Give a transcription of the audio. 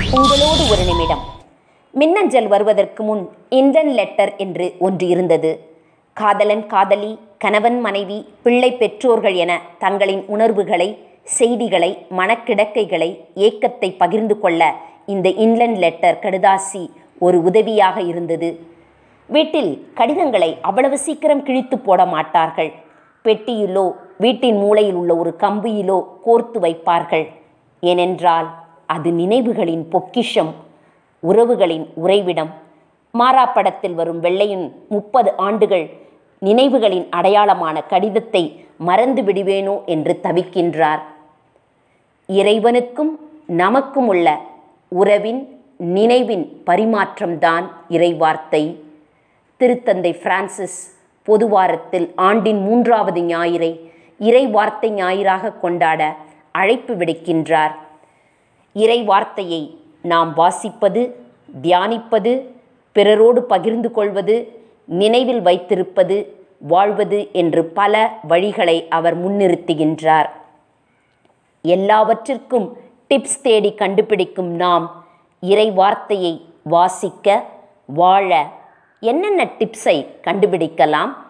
உங்களோடு ஒரு நிமிடம் மின்னஞ்சல் வருவதற்கு முன் இண்டன் லெட்டர் என்று ஒன்று இருந்தது காதலன் காதலி கணவன் மனைவி பிள்ளை பெற்றோர்கள் என தங்களின் உணர்வுகளை செய்திகளை மனக்கிடக்கைகளை ஏக்கத்தை பகிர்ந்து கொள்ள இந்த இன்லண்ட் லெட்டர் கடுதாசி ஒரு உதவியாக இருந்தது வீட்டில் கடிதங்களை அவ்வளவு சீக்கிரம் கிழித்து போட மாட்டார்கள் பெட்டியிலோ வீட்டின் மூலையில் உள்ள ஒரு கம்பியிலோ கோர்த்து வைப்பார்கள் ஏனென்றால் அது நினைவுகளின் பொக்கிஷம் உறவுகளின் உறைவிடம் மாறாப்படத்தில் வரும் வெள்ளையின் முப்பது ஆண்டுகள் நினைவுகளின் அடையாளமான கடிதத்தை மறந்து விடுவேனோ என்று தவிக்கின்றார் இறைவனுக்கும் நமக்கும் உள்ள உறவின் நினைவின் பரிமாற்றம்தான் இறைவார்த்தை திருத்தந்தை பிரான்சிஸ் பொதுவாரத்தில் ஆண்டின் மூன்றாவது ஞாயிறை இறை வார்த்தை ஞாயிறாக கொண்டாட அழைப்பு விடுக்கின்றார் இறை வார்த்தையை நாம் வாசிப்பது தியானிப்பது பிறரோடு பகிர்ந்து கொள்வது நினைவில் வைத்திருப்பது வாழ்வது என்று பல வழிகளை அவர் முன்னிறுத்துகின்றார் எல்லாவற்றிற்கும் டிப்ஸ் தேடி கண்டுபிடிக்கும் நாம் இறை வார்த்தையை வாசிக்க வாழ என்னென்ன டிப்ஸை கண்டுபிடிக்கலாம்